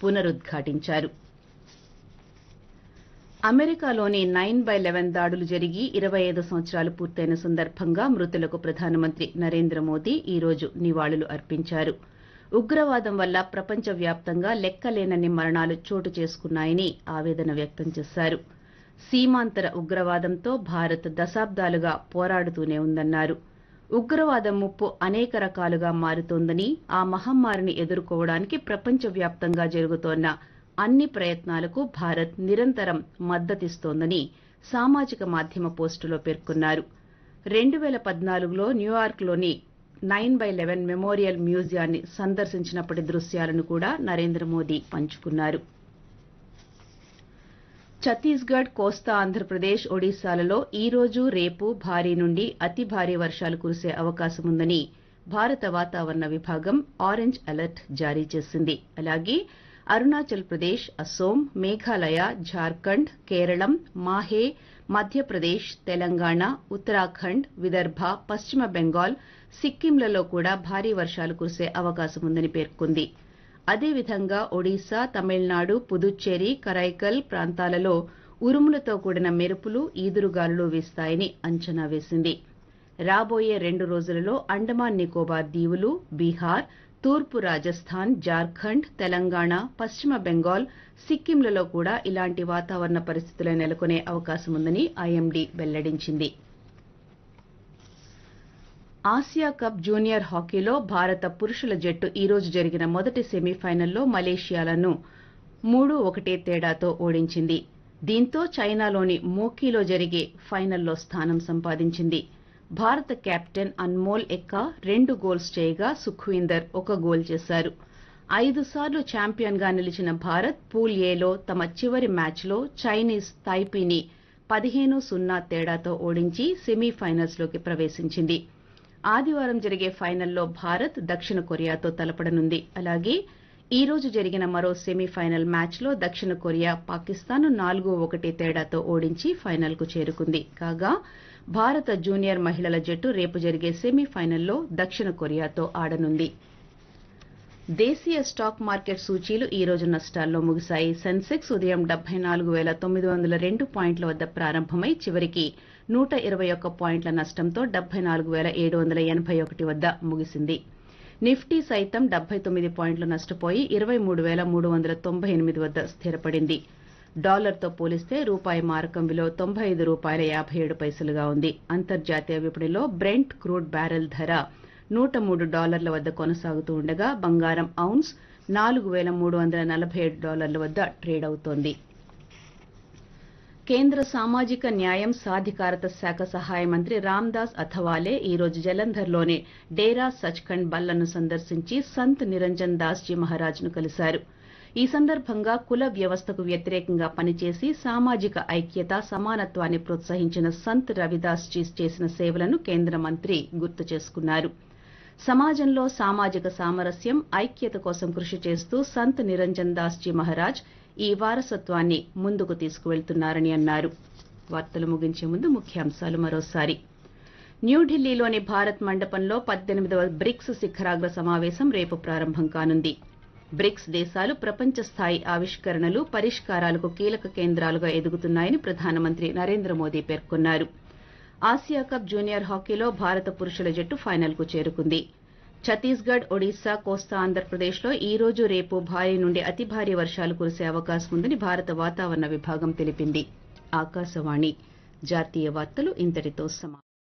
పునరుద్ఘాటించారు అమెరికాలోని nine by eleven దాడులు జరిగి ఇరవై ఐదు సంవత్సరాలు పూర్తయిన సందర్భంగా మృతులకు ప్రధానమంత్రి నరేంద్ర మోదీ ఈ రోజు నివాళులు అర్పించారు ఉగ్రవాదం వల్ల ప్రపంచవ్యాప్తంగా లెక్కలేనన్ని మరణాలు చోటు చేసుకున్నాయని ఆవేదన వ్యక్తం చేశారు సీమాంతర ఉగ్రవాదంతో భారత్ దశాబ్దాలుగా పోరాడుతూనే ఉందన్నారు ఉగ్రవాదం ముప్పు అనేక రకాలుగా మారుతోందని ఆ మహమ్మారిని ఎదుర్కోవడానికి ప్రపంచవ్యాప్తంగా జరుగుతోన్న అన్ని ప్రయత్నాలకు భారత్ నిరంతరం మద్దతిస్తోందని సామాజిక మాధ్యమ పోస్టులో పేర్కొన్నారు రెండు పేల పద్నాలుగులో న్యూయార్క్లోని నైన్ బై లెవెన్ మెమోరియల్ మ్యూజియాన్ని సందర్శించినప్పటి దృశ్యాలను కూడా నరేంద్ర మోదీ పంచుకున్నారు ఛత్తీస్గఢ్ కోస్తా ఆంధ్రప్రదేశ్ ఒడిశాలలో ఈ రోజు రేపు భారీ నుండి అతి భారీ వర్షాలు కురిసే అవకాశం ఉందని భారత వాతావరణ విభాగం ఆరెంజ్ అలర్ట్ జారీ చేసింది అలాగే అరుణాచల్ ప్రదేశ్ అస్సోం మేఘాలయ ఝార్ఖండ్ కేరళం మాహే మధ్యప్రదేశ్ తెలంగాణ ఉత్తరాఖండ్ విదర్భ పశ్చిమ బెంగాల్ సిక్కింలలో కూడా భారీ వర్షాలు కురిసే అవకాశం ఉందని పేర్కొంది అదేవిధంగా ఒడిశా తమిళనాడు పుదుచ్చేరి కరైకల్ ప్రాంతాలలో ఉరుములతో కూడిన మెరుపులు ఈదురుగాలులు వీస్తాయని అంచనా వేసింది రాబోయే రెండు రోజులలో అండమాన్ నికోబార్ దీవులు బీహార్ తూర్పు రాజస్థాన్ జార్ఖండ్ తెలంగాణ పశ్చిమ బెంగాల్ సిక్కింలలో కూడా ఇలాంటి వాతావరణ పరిస్థితులు నెలకొనే అవకాశం ఉందని ఐఎండీ వెల్లడించింది ఆసియా కప్ జూనియర్ హాకీలో భారత పురుషుల జట్టు ఈ రోజు జరిగిన మొదటి సెమీఫైనల్లో మలేషియాలను మూడు ఒకటే తేడాతో ఓడించింది దీంతో చైనాలోని మోకీలో జరిగే ఫైనల్లో స్థానం సంపాదించింది భారత కెప్టెన్ అన్మోల్ ఎక్కా రెండు గోల్స్ చేయగా సుఖ్వీందర్ ఒక గోల్ చేశారు ఐదు సార్లు ఛాంపియన్గా నిలిచిన భారత్ పూల్ ఏలో తమ చివరి మ్యాచ్లో చైనీస్ తైపీని పదిహేను సున్నా తేడాతో ఓడించి సెమీఫైనల్స్లోకి ప్రవేశించింది ఆదివారం జరిగే ఫైనల్లో భారత్ దక్షిణ కొరియాతో తలపడనుంది అలాగే ఈ రోజు జరిగిన మరో సెమీఫైనల్ మ్యాచ్లో దక్షిణ కొరియా పాకిస్తాన్ నాలుగు ఒకటి తేడాతో ఓడించి ఫైనల్కు చేరుకుంది కాగా భారత జూనియర్ మహిళల జట్టు రేపు జరిగే సెమీఫైనల్లో దక్షిణ కొరియాతో ఆడనుంది దేశీయ స్టాక్ మార్కెట్ సూచీలు ఈ రోజు నష్టాల్లో ముగిశాయి సెన్సెక్స్ ఉదయం డెబ్బై నాలుగు వేల తొమ్మిది వందల రెండు పాయింట్ల వద్ద ప్రారంభమై చివరికి నూట ఇరవై ఒక్క పాయింట్ల నష్టంతో డెబ్బై నాలుగు వేల ఏడు వందల ఎనభై ఒకటి వద్ద ముగిసింది నిఫ్టీ సైతం డెబ్బై తొమ్మిది పాయింట్లు నష్టపోయి ఇరవై మూడు వేల మూడు వందల తొంభై ఎనిమిది వద్ద స్థిరపడింది డాలర్తో పోలిస్తే రూపాయి మారకం విలువ తొంభై ఐదు రూపాయల యాభై ఏడు పైసలుగా ఉంది అంతర్జాతీయ విపణిలో బ్రెంట్ క్రూడ్ బ్యారెల్ ధర నూట మూడు డాలర్ల వద్ద కొనసాగుతూ ఉండగా బంగారం ఔన్స్ నాలుగు వేల మూడు వందల నలభై ఏడు డాలర్ల వద్ద ట్రేడ్ అవుతోంది కేంద్ర సామాజిక న్యాయం సాధికారత శాఖ సహాయ మంత్రి రామ్దాస్ అథవాలే ఈ రోజు జలంధర్లోని డేరా సచ్ఖండ్ బల్లను సందర్శించి సంత్ నిరంజన్ దాస్ జీ మహారాజ్ను కలిశారు ఈ సందర్భంగా కుల వ్యవస్థకు వ్యతిరేకంగా పనిచేసి సామాజిక ఐక్యత సమానత్వాన్ని ప్రోత్సహించిన సంత్ రవిదాస్ జీ చేసిన సేవలను కేంద్ర మంత్రి గుర్తు చేసుకున్నారు సమాజంలో సామాజిక సామరస్యం ఐక్యత కోసం కృషి చేస్తూ సంత్ నిరంజన్ దాస్ జీ మహారాజ్ ఈ వారసత్వాన్ని ముందుకు తీసుకువెళ్తున్నారని అన్నారు వార్తలు ముగించే ముందు ముఖ్యాంశాలు మరోసారి న్యూఢిల్లీలోని భారత్ మండపంలో పద్దెనిమిదవ బ్రిక్స్ శిఖరాగ్ర సమావేశం రేపు ప్రారంభం కానుంది బ్రిక్స్ దేశాలు ప్రపంచ స్థాయి ఆవిష్కరణలు పరిష్కారాలకు కీలక కేంద్రాలుగా ఎదుగుతున్నాయని ప్రధానమంత్రి నరేంద్ర మోదీ పేర్కొన్నారు ఆసియా కప్ జూనియర్ హాకీలో భారత పురుషుల జట్టు ఫైనల్కు చేరుకుంది ఛత్తీస్గఢ్ ఒడిశా కోస్తా ఆంధ్రప్రదేశ్లో ఈ రోజు రేపు భారీ నుండి అతి భారీ వర్షాలు కురిసే అవకాశం ఉందని భారత వాతావరణ విభాగం తెలిపింది ఆకాశవాణి జాతీయ వార్తలు ఇంతటితో సమాప్తం